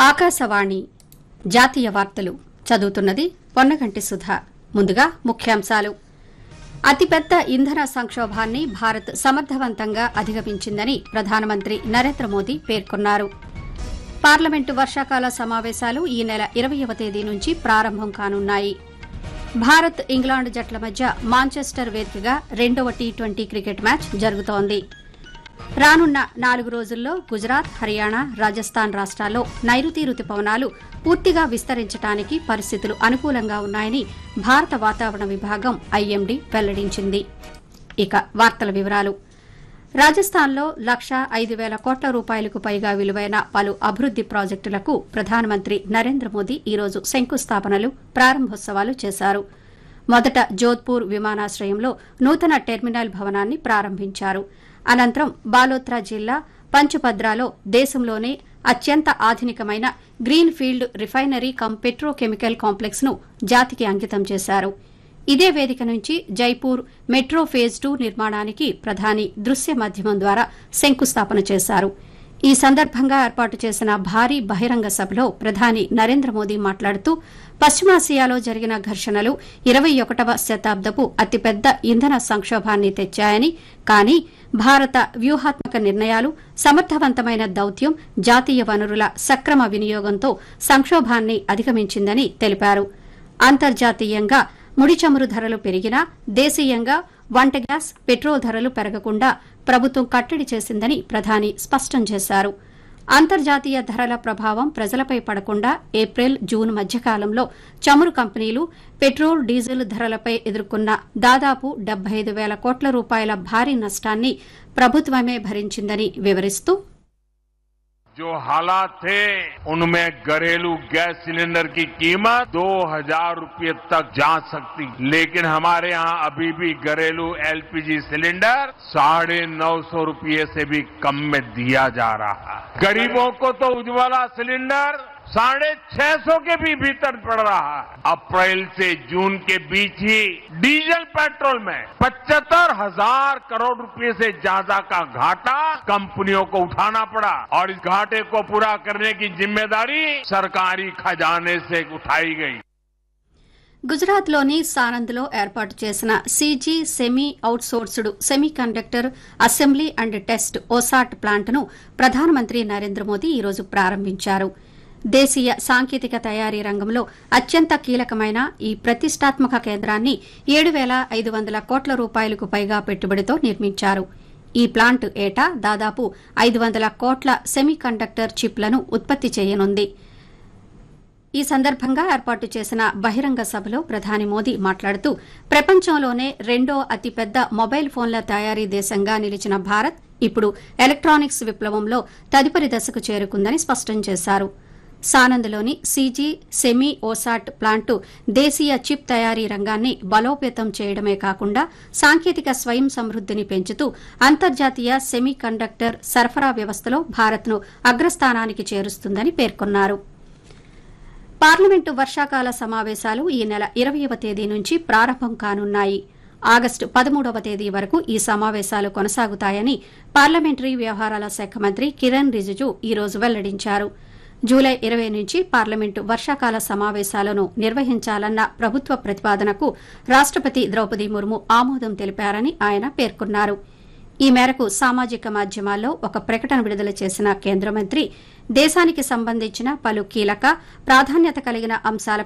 ఆకాశవాణి జాతీయ వార్తలు చదువుతున్నది పొన్నగంటి సుధ ముందుగా ముఖ్యాంశాలు అతిపెద్ద ఇంధన సంక్షోభాన్ని భారత్ సమర్థవంతంగా అధిగమించిందని ప్రధానమంత్రి నరేంద్ర మోదీ పేర్కొన్నారు పార్లమెంటు వర్షాకాల సమావేశాలు ఈ నెల ఇరవయవ తేదీ నుంచి ప్రారంభం కానున్నాయి భారత్ ఇంగ్లాండ్ జట్ల మధ్య మాంచెస్టర్ వేదికగా రెండవ టీ ట్వంటీ క్రికెట్ మ్యాచ్ జరుగుతోంది రానున్న నాలుగు రోజుల్లో గుజరాత్ హర్యానా రాజస్థాన్ రాష్ట్రాల్లో నైరుతి రుతుపవనాలు పూర్తిగా విస్తరించడానికి పరిస్థితులు అనుకూలంగా ఉన్నాయని భారత వాతావరణ విభాగం ఐఎండీ వెల్లడించింది ఇక వార్తల వివరాలు రాజస్థాన్లో లక్ష ఐదు వేల కోట్ల రూపాయలకు పైగా విలువైన పలు అభివృద్ది ప్రాజెక్టులకు ప్రధానమంత్రి నరేంద్ర మోదీ ఈరోజు శంకుస్థాపనలు ప్రారంభోత్సవాలు చేశారు మొదట జోధ్పూర్ విమానాశ్రయంలో నూతన టెర్మినల్ భవనాన్ని ప్రారంభించారు అనంతరం బాలోత్రా జిల్లా పంచపద్రాలో దేశంలోనే అత్యంత ఆధునికమైన green field refinery cum petrochemical complex ను జాతికి అంకితం చేశారు ఇదే వేదిక నుంచి జైపూర్ మెట్రో ఫేజ్ టూ నిర్మాణానికి ప్రధాని దృశ్య మాధ్యమం ద్వారా శంకుస్థాపన చేశారు ఈ సందర్భంగా ఏర్పాటు చేసిన భారీ బహిరంగ సభలో ప్రధాని నరేంద్ర మోదీ మాట్లాడుతూ పశ్చిమాసియాలో జరిగిన ఘర్షణలు ఇరవై ఒకటవ శతాబ్దపు అతిపెద్ద ఇంధన సంక్షోభాన్ని తెచ్చాయని కానీ భారత వ్యూహాత్మక నిర్ణయాలు సమర్థవంతమైన దౌత్యం జాతీయ వనరుల సక్రమ వినియోగంతో సంక్షోభాన్ని అధిగమించిందని తెలిపారు అంతర్జాతీయంగా ముడి చమురు ధరలు పెరిగినా దేశీయంగా వంట గ్యాస్ పెట్రోల్ ధరలు పెరగకుండా ప్రభుత్వం కట్టడి చేసిందని ప్రధాని స్పష్టం చేశారు అంతర్జాతీయ ధరల ప్రభావం ప్రజలపై పడకుండా ఏప్రిల్ జూన్ మధ్యకాలంలో చమురు కంపెనీలు పెట్రోల్ డీజిల్ ధరలపై ఎదుర్కొన్న దాదాపు డెబ్బై ఐదు వేల కోట్ల రూపాయల భారీ నష్టాన్ని ప్రభుత్వమే భరించిందని వివరిస్తూ जो हालात थे उनमें घरेलू गैस सिलेंडर की कीमत दो हजार रूपये तक जा सकती लेकिन हमारे यहाँ अभी भी घरेलू एलपीजी सिलेंडर साढ़े नौ सौ रूपये से भी कम में दिया जा रहा है गरीबों को तो उज्ज्वला सिलेंडर साढ़े छह सौ के भी भीतर पड़ रहा है अप्रैल से जून के बीच ही डीजल पेट्रोल में पचहत्तर हजार करोड़ रुपए से ज्यादा का घाटा कंपनियों को उठाना पड़ा और इस घाटे को पूरा करने की जिम्मेदारी सरकारी खजाने से उठाई गई గుజరాత్లోని సానంద్లో ఏర్పాటు చేసిన CG semi outsourced semiconductor assembly and test OSAT ప్లాంట్ను ప్రధానమంత్రి నరేంద్ర మోదీ ఈరోజు ప్రారంభించారు దేశీయ సాంకేతిక తయారీ రంగంలో అత్యంత కీలకమైన ఈ ప్రతిష్టాత్మక కేంద్రాన్ని ఏడు వేల ఐదు వందల కోట్ల రూపాయలకు పైగా పెట్టుబడితో నిర్మించారు ఈ ప్లాంట్ ఏటా దాదాపు ఐదు వందల కోట్ల సెమీ కండక్టర్ చిప్లను ఉత్పత్తి చేయనుంది ఈ సందర్భంగా ఏర్పాటు చేసిన బహిరంగ సభలో ప్రధాని మోదీ మాట్లాడుతూ ప్రపంచంలోనే రెండో అతిపెద్ద మొబైల్ ఫోన్ల తయారీ దేశంగా నిలిచిన భారత్ ఇప్పుడు ఎలక్ట్రానిక్స్ విప్లవంలో తదుపరి దశకు చేరుకుందని స్పష్టం చేశారు సానంద్లోని సీజీ సెమీ ఓసాట్ ప్లాంటు దేశీయ చిప్ తయారీ రంగాన్ని బలోపేతం చేయడమే కాకుండా సాంకేతిక స్వయం సమృద్దిని పెంచుతూ అంతర్జాతీయ సెమీ కండక్టర్ సరఫరా వ్యవస్థలో భారత్ను అగ్రస్థానానికి చేరుస్తుందని పేర్కొన్నారు పార్లమెంటు వర్షాకాల సమావేశాలు ఈ నెల ఇరవయవ తేదీ నుంచి ప్రారంభం కానున్నాయి ఆగస్టు పదమూడవ తేదీ వరకు ఈ సమావేశాలు కొనసాగుతాయని పార్లమెంటరీ వ్యవహారాల శాఖ మంత్రి కిరణ్ రిజిజు ఈ రోజు వెల్లడించారు జూలై ఇరవై నుంచి పార్లమెంటు వర్షాకాల సమావేశాలను నిర్వహించాలన్న ప్రభుత్వ ప్రతిపాదనకు రాష్టపతి ద్రౌపది ముర్ము ఆమోదం తెలిపారని ఆయన పేర్కొన్నారు ఈ మేరకు సామాజిక మాధ్యమాల్లో ఒక ప్రకటన విడుదల చేసిన కేంద్ర మంత్రి దేశానికి సంబంధించిన పలు కీలక ప్రాధాన్యత కలిగిన అంశాల